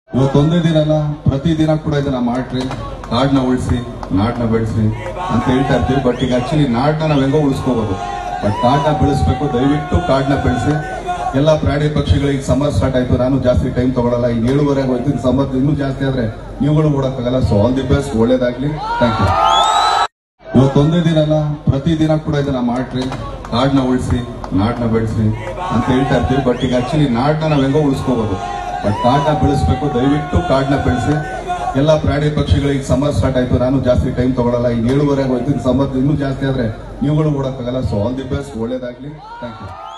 ಇವತ್ತೊಂದೇ ದಿನ ಅಲ್ಲ ಪ್ರತಿ ದಿನ ಕೂಡ ಇದನ್ನ ಮಾಡ್ರಿ ಕಾಡ್ನ ಉಳಿಸಿ ನಾಡ್ನ ಬೆಳೆಸಿ ಅಂತ ಹೇಳ್ತಾ ಇರ್ತೀವಿ ಬಟ್ ಈಗ ಆಕ್ಚುಲಿ ನಾಡ್ನ ನಾವ್ ಹೆಂಗೋ ಉಳಿಸ್ಕೋಬಹುದು ಬಟ್ ಕಾಡ್ನ ಬೆಳೆಸ್ಬೇಕು ದಯವಿಟ್ಟು ಕಾಡ್ನ ಬೆಳೆಸಿ ಎಲ್ಲ ಪ್ರಾಣಿ ಪಕ್ಷಿಗಳಿಗೆ ಸಮ್ಮರ್ ಸ್ಟಾರ್ಟ್ ಆಯ್ತು ನಾನು ಜಾಸ್ತಿ ಟೈಮ್ ತಗೊಳಲ್ಲ ಈಗ ಏಳುವರೆಗೆ ಹೋಯ್ತು ಸಮ್ಮರ್ ಇನ್ನೂ ಜಾಸ್ತಿ ಆದ್ರೆ ನೀವುಗಳು ಓಡಕ್ಕಾಗಲ್ಲ ಸೊ ಆಲ್ ದಿ ಬೆಸ್ಟ್ ಒಳ್ಳೇದಾಗ್ಲಿ ಥ್ಯಾಂಕ್ ಯು ಇವತ್ತೊಂದೇ ದಿನ ಅಲ್ಲ ಪ್ರತಿ ದಿನ ಕೂಡ ಇದನ್ನ ಮಾಡ್ರಿ ಕಾಡ್ನ ಉಳಿಸಿ ನಾಡ್ನ ಬೆಳೆಸಿ ಅಂತ ಹೇಳ್ತಾ ಇರ್ತೀವಿ ಬಟ್ ಈಗ ಆಕ್ಚುಲಿ ನಾಡ್ನ ನಾವ್ ಹೆಂಗೋ ಉಳಿಸ್ಕೋಬಹುದು ಬಟ್ ಕಾಡ್ನ ಬೆಳೆಸ್ಬೇಕು ದಯವಿಟ್ಟು ಕಾಡ್ನ ಬೆಳೆಸಿ ಎಲ್ಲ ಪ್ರಾಣಿ ಪಕ್ಷಿಗಳಿಗೆ ಸಮ್ಮರ್ ಸ್ಟಾರ್ಟ್ ಆಯ್ತು ನಾನು ಜಾಸ್ತಿ ಟೈಮ್ ತಗೊಳಲ್ಲ ಈಗ ಏಳುವರೆಗೆ ಹೋಯ್ತು ಸಮ್ಮರ್ ಇನ್ನೂ ಜಾಸ್ತಿ ಆದ್ರೆ ನೀವುಗಳು ಓಡಕ್ಕಾಗಲ್ಲ ಸೊ ಆಲ್ ದಿ ಬೆಸ್ಟ್ ಒಳ್ಳೇದಾಗ್ಲಿ ಥ್ಯಾಂಕ್ ಯು